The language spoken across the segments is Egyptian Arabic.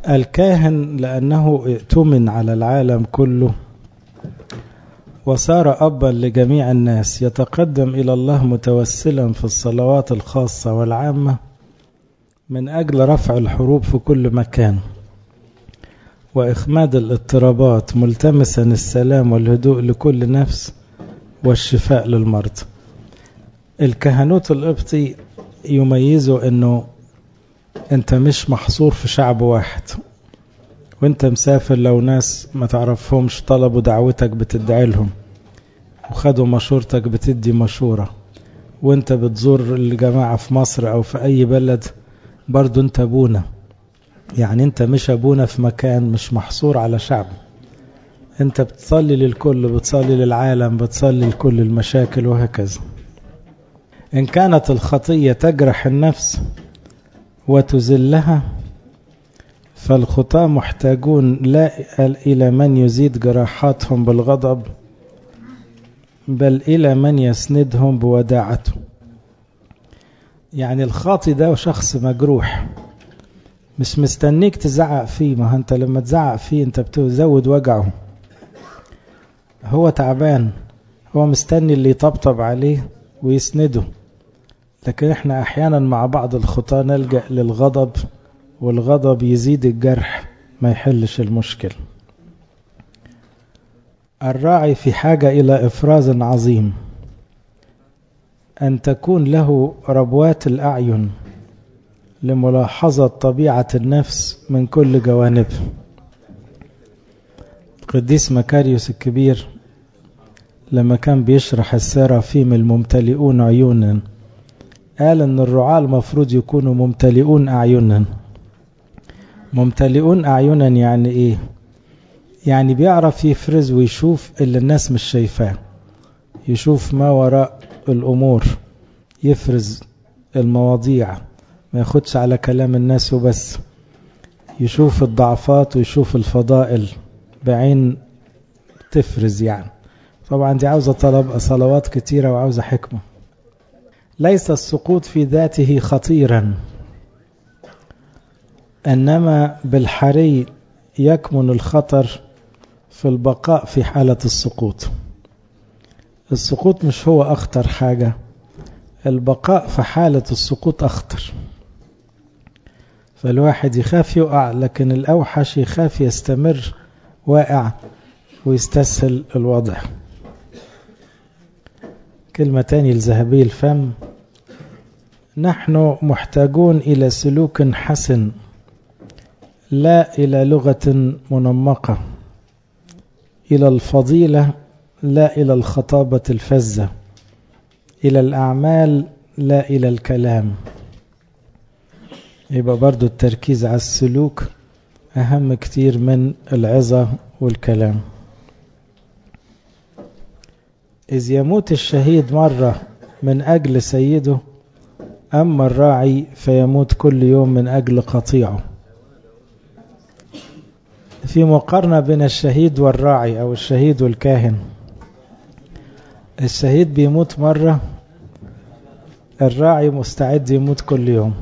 الكاهن لأنه ائتمن على العالم كله وصار أبا لجميع الناس يتقدم إلى الله متوسلا في الصلوات الخاصة والعامة من أجل رفع الحروب في كل مكان وإخماد الاضطرابات ملتمسا السلام والهدوء لكل نفس والشفاء للمرضى الكهنوت القبطي يميزه أنه أنت مش محصور في شعب واحد وانت مسافر لو ناس ما تعرفهمش طلبوا دعوتك بتدعي لهم وخدوا مشورتك بتدي مشورة وانت بتزور الجماعة في مصر او في اي بلد برضو انت ابونا يعني انت مش ابونا في مكان مش محصور على شعب انت بتصلي للكل بتصلي للعالم بتصلي لكل المشاكل وهكذا ان كانت الخطية تجرح النفس وتذلها فالخطاة محتاجون لا إلى من يزيد جراحاتهم بالغضب بل إلى من يسندهم بوداعته يعني الخاطي ده شخص مجروح مش مستنيك تزعق فيه ما انت لما تزعق فيه انت بتزود وجعه هو تعبان هو مستني اللي يطبطب عليه ويسنده لكن احنا احيانا مع بعض الخطاة نلجأ للغضب والغضب يزيد الجرح ما يحلش المشكل الراعي في حاجة إلى إفراز عظيم أن تكون له ربوات الأعين لملاحظة طبيعة النفس من كل جوانبه القديس مكاريوس الكبير لما كان بيشرح السرافيم الممتلئون عيونا قال ان الرعاة المفروض يكونوا ممتلئون أعينا ممتلئون أعينا يعني إيه يعني بيعرف يفرز ويشوف اللي الناس مش شايفاه يشوف ما وراء الأمور يفرز المواضيع ما ياخدش على كلام الناس وبس يشوف الضعفات ويشوف الفضائل بعين تفرز يعني طبعا دي عاوزة طلب صلوات كتيرة وعاوزة حكمة ليس السقوط في ذاته خطيرا إنما بالحري يكمن الخطر في البقاء في حالة السقوط السقوط مش هو أخطر حاجة البقاء في حالة السقوط أخطر فالواحد يخاف يقع لكن الأوحش يخاف يستمر واقع ويستسهل الوضع كلمة تاني الذهبي الفم نحن محتاجون إلى سلوك حسن لا إلى لغة منمقة إلى الفضيلة لا إلى الخطابة الفزة إلى الأعمال لا إلى الكلام يبقى برضو التركيز على السلوك أهم كتير من العظة والكلام إذ يموت الشهيد مرة من أجل سيده أما الراعي فيموت كل يوم من أجل قطيعه في مقارنة بين الشهيد والراعي أو الشهيد والكاهن الشهيد بيموت مرة الراعي مستعد يموت كل يوم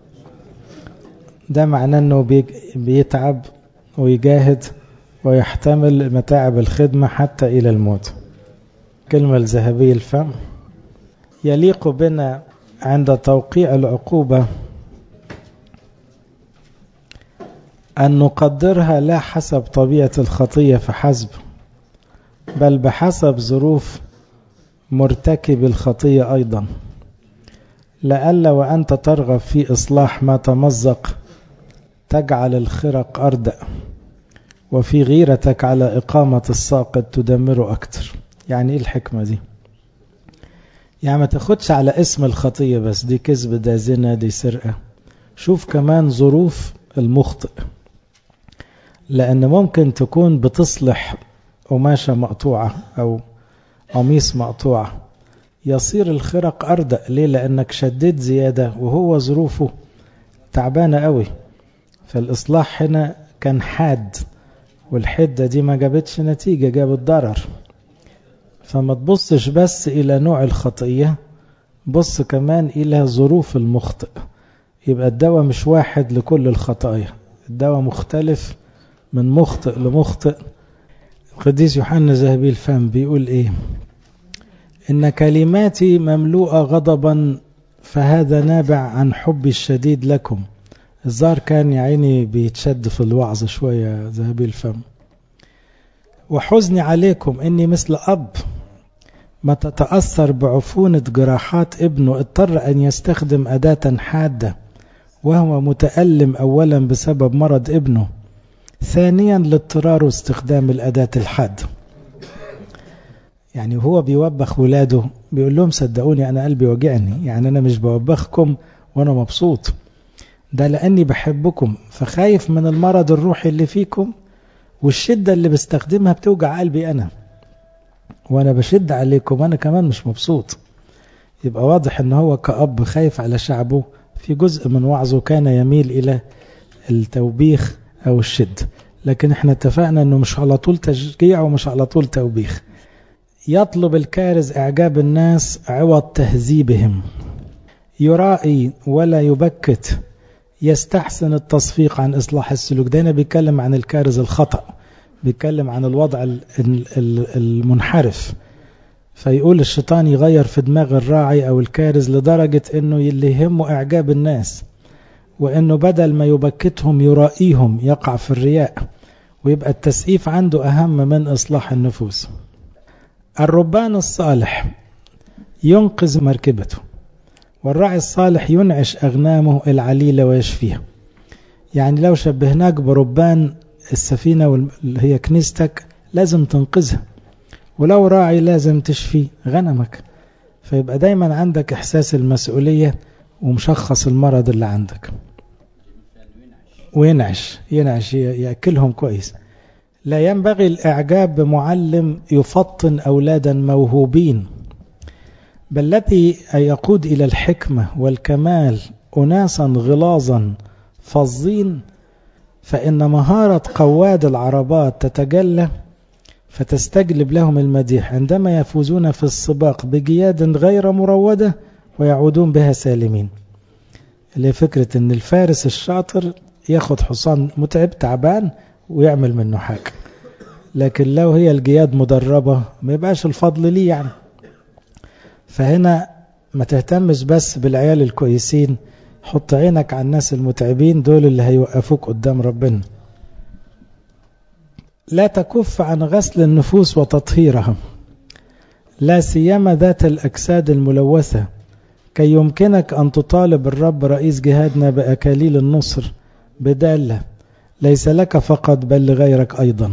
ده معناه أنه بيتعب ويجاهد ويحتمل متاعب الخدمة حتى إلى الموت كلمة الذهبية الفم يليق بنا عند توقيع العقوبة أن نقدرها لا حسب طبيعة الخطية فحسب بل بحسب ظروف مرتكب الخطية أيضا لألا وأنت ترغب في إصلاح ما تمزق تجعل الخرق أردأ وفي غيرتك على إقامة الساقط تدمره أكتر يعني إيه الحكمة دي يعني ما تاخدش على اسم الخطية بس دي كذب ده زنا دي سرقة شوف كمان ظروف المخطئ لأن ممكن تكون بتصلح قماشة مقطوعة أو قميص مقطوعة يصير الخرق أردأ ليه لأنك شديت زيادة وهو ظروفه تعبانة قوي فالإصلاح هنا كان حاد والحدة دي ما جابتش نتيجة جابت ضرر فما تبصش بس إلى نوع الخطية بص كمان إلى ظروف المخطئ يبقى الدواء مش واحد لكل الخطايا الدواء مختلف من مخطئ لمخطئ القديس يوحنا ذهبي الفم بيقول ايه ان كلماتي مملوءة غضبا فهذا نابع عن حبي الشديد لكم الظاهر كان يا عيني بيتشد في الوعظ شوية ذهبي الفم وحزني عليكم اني مثل اب ما تتأثر بعفونة جراحات ابنه اضطر ان يستخدم اداة حادة وهو متألم اولا بسبب مرض ابنه ثانيا لاضطرار استخدام الاداة الحادة يعني هو بيوبخ ولاده بيقول لهم صدقوني انا قلبي وجعني يعني انا مش بوبخكم وانا مبسوط ده لاني بحبكم فخايف من المرض الروحي اللي فيكم والشدة اللي بستخدمها بتوجع قلبي انا وانا بشد عليكم انا كمان مش مبسوط يبقى واضح ان هو كأب خايف على شعبه في جزء من وعظه كان يميل الى التوبيخ او الشد لكن احنا اتفقنا انه مش على طول تشجيع ومش على طول توبيخ يطلب الكارز اعجاب الناس عوض تهذيبهم يرائي ولا يبكت يستحسن التصفيق عن اصلاح السلوك ده هنا بيتكلم عن الكارز الخطأ بيتكلم عن الوضع المنحرف فيقول الشيطان يغير في دماغ الراعي او الكارز لدرجة انه اللي يهمه اعجاب الناس وانه بدل ما يبكتهم يرائيهم يقع في الرياء ويبقى التسقيف عنده اهم من اصلاح النفوس الربان الصالح ينقذ مركبته والراعي الصالح ينعش أغنامه العليلة ويشفيها يعني لو شبهناك بربان السفينة اللي هي كنيستك لازم تنقذها ولو راعي لازم تشفي غنمك فيبقى دايما عندك إحساس المسؤولية ومشخص المرض اللي عندك وينعش ينعش يأكلهم كويس لا ينبغي الإعجاب بمعلم يفطن أولادا موهوبين بل الذي يقود إلى الحكمة والكمال أناسا غلاظا فظين فإن مهارة قواد العربات تتجلى فتستجلب لهم المديح عندما يفوزون في السباق بجياد غير مروده ويعودون بها سالمين اللي فكرة ان الفارس الشاطر ياخد حصان متعب تعبان ويعمل منه حاجة لكن لو هي الجياد مدربة ما يبقاش الفضل ليه يعني فهنا ما تهتمش بس بالعيال الكويسين حط عينك على الناس المتعبين دول اللي هيوقفوك قدام ربنا لا تكف عن غسل النفوس وتطهيرها لا سيما ذات الأجساد الملوثة كي يمكنك أن تطالب الرب رئيس جهادنا بأكاليل النصر بدالة ليس لك فقط بل لغيرك أيضا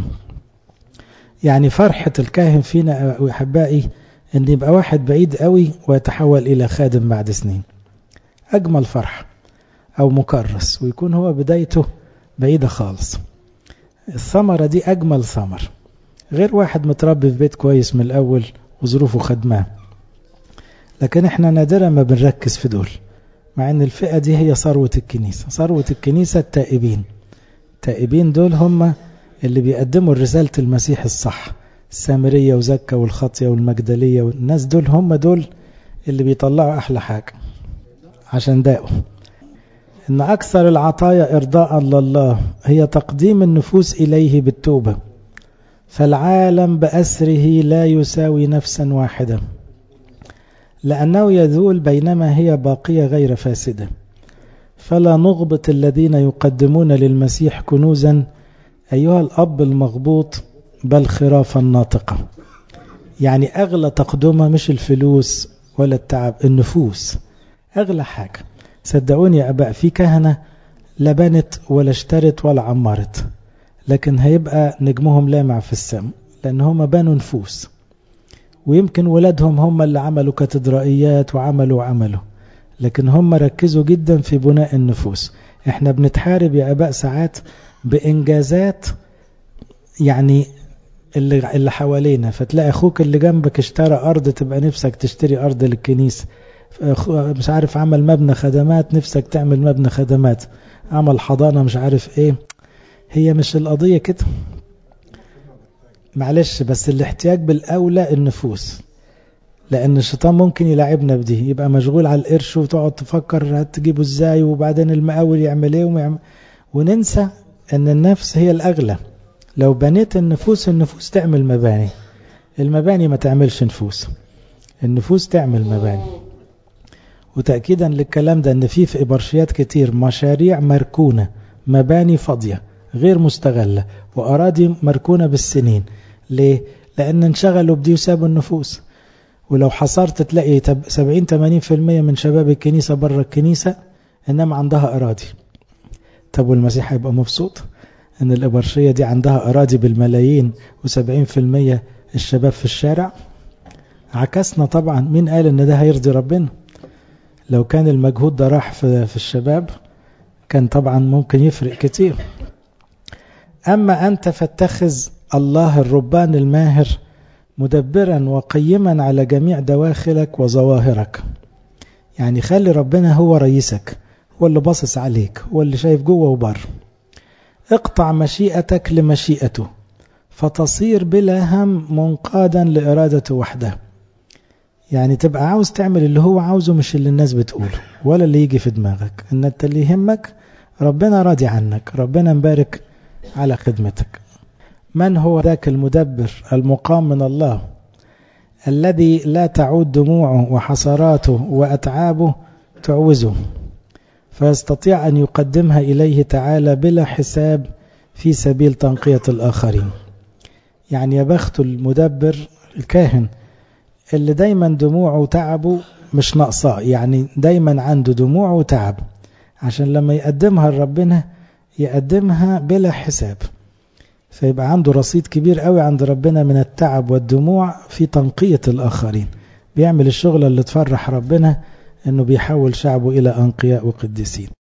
يعني فرحة الكاهن فينا أحبائي أن يبقى واحد بعيد قوي ويتحول إلى خادم بعد سنين أجمل فرحة أو مكرس ويكون هو بدايته بعيدة خالص الثمرة دي أجمل ثمر غير واحد متربي في بيت كويس من الأول وظروفه خدماه لكن احنا نادرا ما بنركز في دول مع ان الفئة دي هي ثروة الكنيسة ثروة الكنيسة التائبين التائبين دول هم اللي بيقدموا رسالة المسيح الصح السامرية وزكا والخطية والمجدلية والناس دول هم دول اللي بيطلعوا أحلى حاجة عشان داقوا إن أكثر العطايا إرضاء لله هي تقديم النفوس إليه بالتوبة فالعالم بأسره لا يساوي نفسا واحدة لأنه يذول بينما هي باقية غير فاسدة فلا نغبط الذين يقدمون للمسيح كنوزا أيها الأب المغبوط بل خرافا ناطقة يعني أغلى تقدمة مش الفلوس ولا التعب النفوس أغلى حاجة صدقوني يا أباء في كهنة لا بنت ولا اشترت ولا عمرت لكن هيبقى نجمهم لامع في السماء لأن هم بنوا نفوس ويمكن ولادهم هم اللي عملوا كاتدرائيات وعملوا وعملوا لكن هم ركزوا جدا في بناء النفوس احنا بنتحارب يا أباء ساعات بإنجازات يعني اللي اللي حوالينا فتلاقي اخوك اللي جنبك اشترى ارض تبقى نفسك تشتري ارض للكنيسه مش عارف عمل مبنى خدمات نفسك تعمل مبنى خدمات عمل حضانه مش عارف ايه هي مش القضيه كده معلش بس الاحتياج بالاولى النفوس لان الشيطان ممكن يلعبنا بدي يبقى مشغول على القرش وتقعد تفكر هتجيبه ازاي وبعدين المقاول يعمل ايه ويعمل وننسى ان النفس هي الاغلى لو بنيت النفوس النفوس تعمل مباني المباني ما تعملش نفوس النفوس تعمل مباني وتأكيدا للكلام ده ان في في إبرشيات كتير مشاريع مركونة مباني فاضية غير مستغلة وأراضي مركونة بالسنين ليه؟ لأن انشغلوا بدي وسابوا النفوس ولو حصرت تلاقي 70-80% من شباب الكنيسة بره الكنيسة إنما عندها أراضي طب والمسيح هيبقى مبسوط إن الإبرشية دي عندها أراضي بالملايين و70% الشباب في الشارع عكسنا طبعا مين قال إن ده هيرضي ربنا لو كان المجهود ده راح في, في الشباب كان طبعا ممكن يفرق كتير أما أنت فاتخذ الله الربان الماهر مدبرا وقيما على جميع دواخلك وظواهرك يعني خلي ربنا هو رئيسك هو اللي باصص عليك هو اللي شايف جوه وبره اقطع مشيئتك لمشيئته فتصير بلا هم منقادا لإرادته وحده يعني تبقى عاوز تعمل اللي هو عاوزه مش اللي الناس بتقوله ولا اللي يجي في دماغك ان انت اللي يهمك ربنا راضي عنك ربنا مبارك على خدمتك من هو ذاك المدبر المقام من الله الذي لا تعود دموعه وحسراته وأتعابه تعوزه فيستطيع أن يقدمها إليه تعالى بلا حساب في سبيل تنقية الآخرين يعني يا بخت المدبر الكاهن اللي دايما دموعه وتعبه مش ناقصاه يعني دايما عنده دموع وتعب عشان لما يقدمها لربنا يقدمها بلا حساب فيبقى عنده رصيد كبير قوي عند ربنا من التعب والدموع في تنقية الآخرين بيعمل الشغل اللي تفرح ربنا انه بيحول شعبه الى انقياء وقديسين